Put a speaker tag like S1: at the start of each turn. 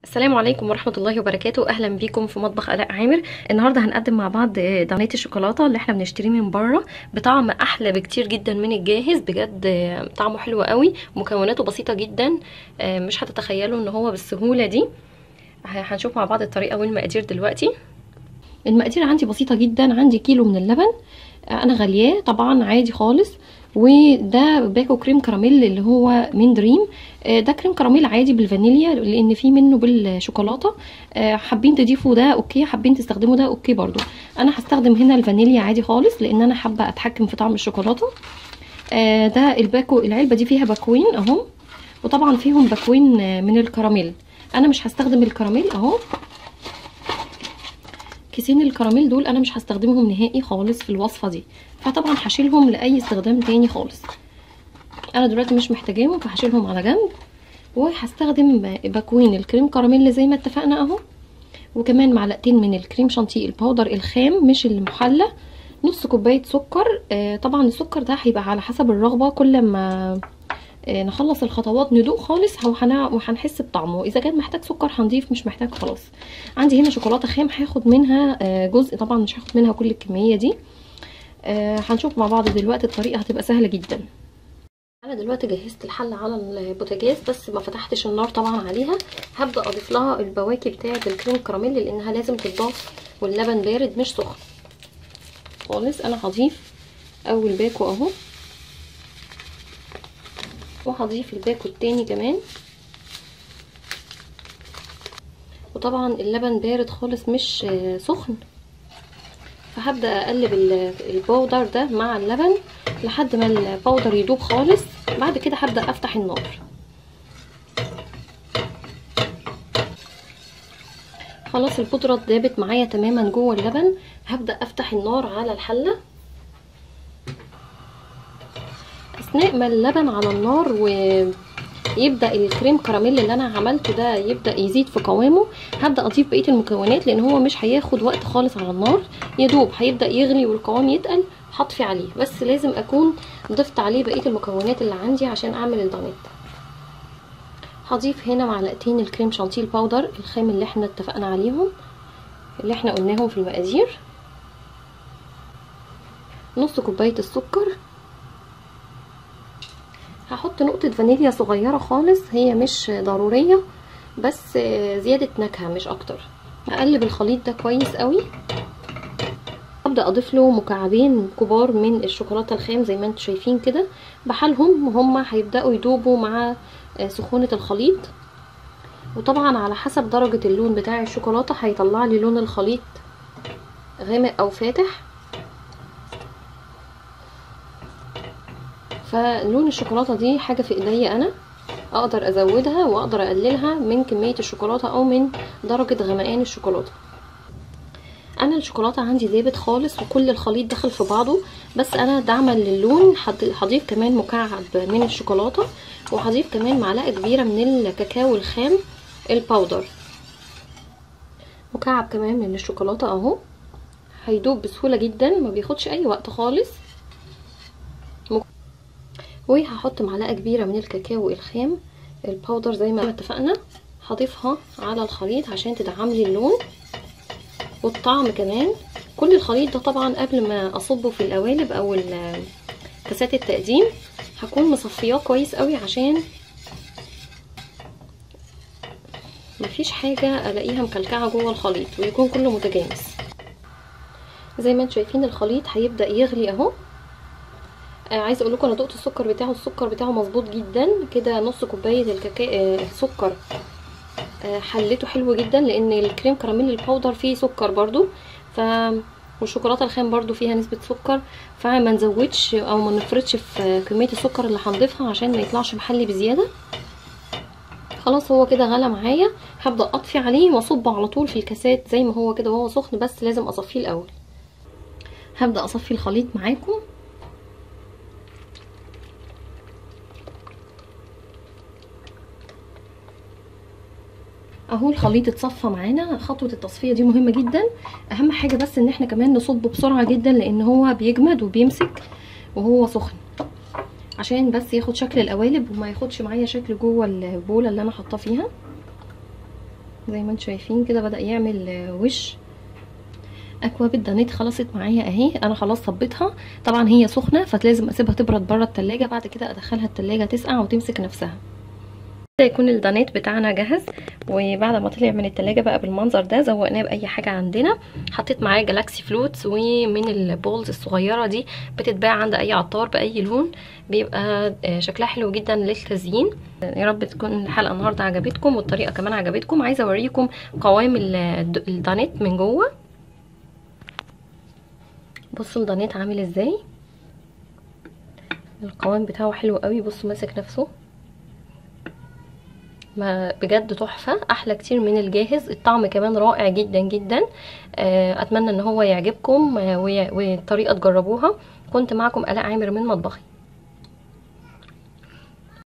S1: السلام عليكم ورحمة الله وبركاته أهلا بيكم في مطبخ آلاء عامر النهاردة هنقدم مع بعض دونات الشوكولاتة اللي احنا بنشتريه من بره بطعم أحلى بكتير جدا من الجاهز بجد طعمه حلو قوي مكوناته بسيطة جدا مش هتتخيلوا ان هو بالسهولة دي هنشوف مع بعض الطريقة والمقادير دلوقتي المقادير عندي بسيطة جدا عندي كيلو من اللبن أنا غالياه طبعا عادي خالص وده باكو كريم كراميل اللي هو من دريم ده كريم كراميل عادي بالفانيليا لان في منه بالشوكولاته حابين تضيفوا ده اوكي حابين تستخدموا ده اوكي برضو انا هستخدم هنا الفانيليا عادي خالص لان انا حابه اتحكم في طعم الشوكولاته ده الباكو العلبه دي فيها باكوين اهو وطبعا فيهم باكوين من الكراميل انا مش هستخدم الكراميل اهو كيسين الكراميل دول انا مش هستخدمهم نهائي خالص في الوصفه دي فطبعا هشيلهم لاي استخدام تاني خالص انا دلوقتي مش محتاجاهم فهشيلهم على جنب وهستخدم باكوين الكريم كراميل زي ما اتفقنا اهو وكمان معلقتين من الكريم شانتيه الباودر الخام مش المحلى نص كوبايه سكر آه طبعا السكر ده هيبقى على حسب الرغبه كل ما آه نخلص الخطوات ندوق خالص وهنحس بطعمه اذا كان محتاج سكر هنضيف مش محتاج خلاص عندي هنا شوكولاته خام هاخد منها آه جزء طبعا مش هاخد منها كل الكميه دي هنشوف مع بعض دلوقتي الطريقه هتبقى سهله جدا انا دلوقتي جهزت الحله على البوتاجاز بس ما فتحتش النار طبعا عليها هبدا اضيف لها البواكي بتاعه الكريم كراميل لانها لازم تتضاف واللبن بارد مش سخن خالص انا هضيف اول باكو اهو وهضيف الباكو التاني كمان وطبعا اللبن بارد خالص مش سخن فهبدا اقلب البودر ده مع اللبن لحد ما البودر يدوب خالص بعد كده هبدا افتح النار خلاص البودره دابت معايا تماما جوه اللبن هبدا افتح النار على الحله اثناء ما اللبن على النار و يبدا الكريم كراميل اللي انا عملته ده يبدا يزيد في قوامه هبدا اضيف بقيه المكونات لان هو مش هياخد وقت خالص على النار يدوب هيبدا يغلي والقوام يتقل هطفي عليه بس لازم اكون ضفت عليه بقيه المكونات اللي عندي عشان اعمل الدونات هضيف هنا معلقتين الكريم شانتيه الباودر الخام اللي احنا اتفقنا عليهم اللي احنا قلناهم في المقادير نص كوبايه السكر هحط نقطة فانيليا صغيرة خالص هي مش ضرورية بس زيادة نكهة مش اكتر هقلب الخليط ده كويس قوي ابدا اضيف له مكعبين كبار من الشوكولاته الخام زي ما انتم شايفين كده بحالهم وهم هيبداوا يدوبوا مع سخونه الخليط وطبعا على حسب درجه اللون بتاع الشوكولاته هيطلع لي لون الخليط غامق او فاتح فلون الشوكولاته دي حاجه في ايديا انا اقدر ازودها واقدر اقللها من كميه الشوكولاته او من درجه غمقان الشوكولاته انا الشوكولاته عندي دابت خالص وكل الخليط دخل في بعضه بس انا دعما للون هضيف كمان مكعب من الشوكولاته وهضيف كمان معلقه كبيره من الكاكاو الخام الباودر مكعب كمان من الشوكولاته اهو هيدوب بسهوله جدا ما بياخدش اي وقت خالص وهحط معلقه كبيره من الكاكاو الخام الباودر زي ما اتفقنا هضيفها على الخليط عشان تدعم لي اللون والطعم كمان كل الخليط ده طبعا قبل ما اصبه في القوالب او كاسات التقديم هكون مصفياه كويس قوي عشان مفيش حاجة الاقيها مكلكعة جوه الخليط ويكون كله متجانس زي ما انتم شايفين الخليط هيبدأ يغلي اهو آه عايزه اقول لكم انا دقت السكر بتاعه السكر بتاعه مظبوط جدا كده نص كوبايه الكاكاو آه السكر آه حلته حلو جدا لان الكريم كراميل الباودر فيه سكر برضو ف والشوكولاته الخام برضو فيها نسبه سكر فما نزودش او ما نفرطش في كميه السكر اللي هنضيفها عشان ما يطلعش محلي بزياده خلاص هو كده غلى معايا هبدا اطفي عليه واصبه على طول في الكاسات زي ما هو كده وهو سخن بس لازم اصفيه الاول هبدا اصفي الخليط معاكم اهو الخليط اتصفى معانا خطوه التصفيه دي مهمه جدا اهم حاجه بس ان احنا كمان نصبه بسرعه جدا لان هو بيجمد وبيمسك وهو سخن عشان بس ياخد شكل القوالب وما ياخدش معايا شكل جوه البوله اللي انا حاطاه فيها زي ما انتم شايفين كده بدا يعمل آه، وش اكواب الدانيت خلصت معايا اهي انا خلاص صبيتها طبعا هي سخنه فلازم اسيبها تبرد بره التلاجة بعد كده ادخلها التلاجة تسقع وتمسك نفسها كده يكون الدانيت بتاعنا جاهز وبعد ما طلع من التلاجة بقى بالمنظر ده زوقناه باي حاجه عندنا حطيت معاه جالاكسي فلوتس ومن البولز الصغيره دي بتتباع عند اي عطار باي لون بيبقى آه، شكلها حلو جدا للتزيين يا رب تكون الحلقه النهارده عجبتكم والطريقه كمان عجبتكم عايزه اوريكم قوام ال- الدانيت من جوه بصوا الدانيت عامل ازاي القوام بتاعه حلو قوي بصوا ماسك نفسه ما بجد تحفة احلى كتير من الجاهز الطعم كمان رائع جدا جدا آه، اتمنى ان هو يعجبكم آه، وي- والطريقة تجربوها كنت معكم الاء عامر من مطبخي